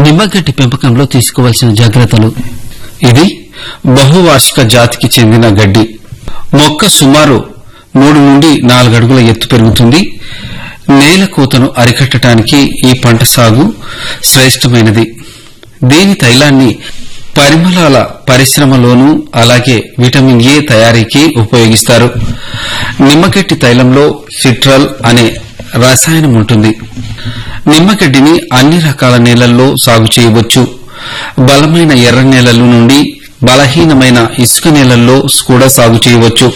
నిమ్మగడ్డి పెంపకంలో తీసుకోవాల్సిన జాగ్రత్తలు ఇది బహువార్షిక జాతికి చెందిన గడ్డి మొక్క సుమారు మూడు నుండి నాలుగు అడుగుల ఎత్తు పెరుగుతుంది నేల కోతను అరికట్టడానికి ఈ పంట సాగు శ్రేష్టమైనది దీని తైలాన్ని పరిమళాల పరిశ్రమలోనూ అలాగే విటమిన్ ఏ తయారీకి ఉపయోగిస్తారు నిమ్మగడ్డి తైలంలో సిట్రల్ అనే రసాయనం ఉంటుంది నిమ్మగడ్డిని అన్ని రకాల నేలల్లో సాగు చేయవచ్చు బలమైన ఎర్ర నేలల నుండి బలహీనమైన ఇసుక నేలల్లో కూడా సాగు చేయవచ్చు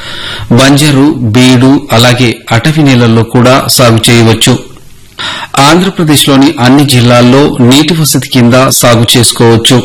బంజరు బీడు అలాగే అటవీ నేలల్లో కూడా సాగు చేయవచ్చు ఆంధ్రప్రదేశ్లోని అన్ని జిల్లాల్లో నీటి వసతి కింద సాగు చేసుకోవచ్చు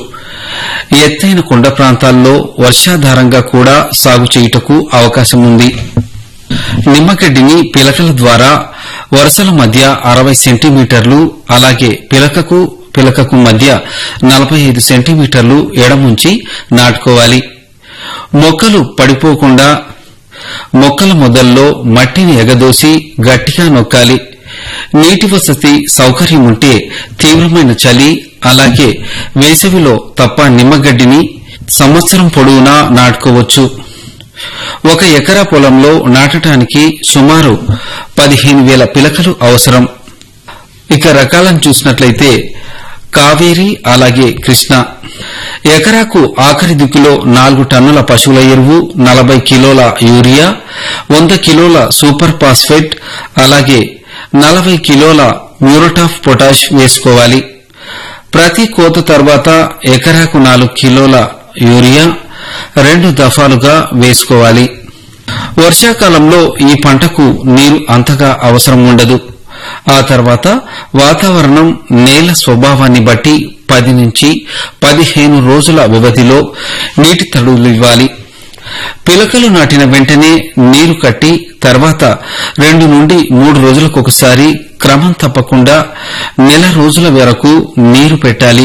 ఎత్తైన కొండ ప్రాంతాల్లో వర్షాధారంగా కూడా సాగు చేయుటకు అవకాశం ఉంది నిమ్మగడ్డిని పిలకల ద్వారా వరుసల మధ్య అరవై సెంటీమీటర్లు అలాగే పిలకకు పిలకకు మధ్య నలభై ఐదు సెంటీమీటర్లు ఎడముంచి నాటుకోవాలి మొక్కలు పడిపోకుండా మొక్కల మొదల్లో మట్టిని ఎగదోసి గట్టిగా నొక్కాలి నీటి వసతి సౌకర్యం ఉంటే తీవ్రమైన చలి అలాగే వేసవిలో తప్ప నిమ్మగడ్డిని సంవత్సరం పొడవునా నాటుకోవచ్చు ఒక ఎకరా పొలంలో నాటడానికి సుమారు పదిహేను వేల పిలకలు అవసరం ఇక రకాలను చూసినట్లయితే కావేరి అలాగే కృష్ణ ఎకరాకు ఆఖరి దిక్కులో నాలుగు టన్నుల పశువుల ఎరువు నలభై కిలోల యూరియా వంద కిలోల సూపర్ ఫాస్ఫేట్ అలాగే నలభై కిలోల మ్యూరటాఫ్ పొటాష్ వేసుకోవాలి ప్రతి కోత తర్వాత ఎకరాకు నాలుగు కిలోల యూరియా రెండు దఫాలుగా వేసుకోవాలి వర్షాకాలంలో ఈ పంటకు నీరు అంతగా అవసరం ఉండదు ఆ తర్వాత వాతావరణం నేల స్వభావాన్ని బట్టి పది నుంచి పదిహేను రోజుల వ్యవధిలో నీటి తడులు ఇవ్వాలి పిలకలు నాటిన వెంటనే నీరు కట్టి తర్వాత రెండు నుండి మూడు రోజులకొకసారి క్రమం తప్పకుండా నెల రోజుల వరకు నీరు పెట్టాలి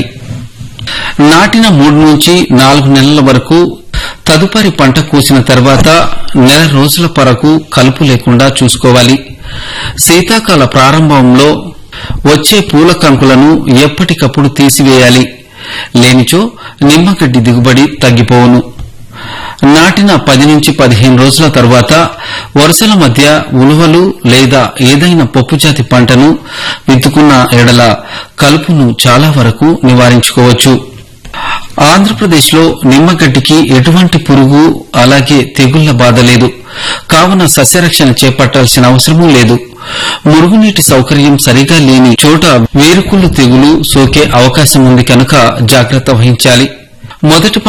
నాటిన మూడు నుంచి నాలుగు నెలల వరకు తదుపరి పంట కోసిన తర్వాత నెల రోజుల వరకు కలుపు లేకుండా చూసుకోవాలి శీతాకాల ప్రారంభంలో వచ్చే పూల కంకులను ఎప్పటికప్పుడు తీసివేయాలి లేనిచో నిమ్మగడ్డి దిగుబడి తగ్గిపోవును నాటిన పది నుంచి పదిహేను రోజుల తర్వాత వరుసల మధ్య ఉలువలు లేదా ఏదైనా పప్పుజాతి పంటను విత్తుకున్న ఎడల కలుపును చాలా వరకు నివారించుకోవచ్చు ఆంధ్రప్రదేశ్లో నిమ్మగడ్డికి ఎటువంటి పురుగు అలాగే తెగుళ్ల బాధ లేదు కావున సస్యరక్షణ చేపట్టాల్సిన అవసరమూ లేదు మురుగునీటి సౌకర్యం సరిగా లేని చోట వేరుకుళ్ళు తెగులు సోకే అవకాశం ఉంది కనుక జాగ్రత్త వహించాలి మొదటి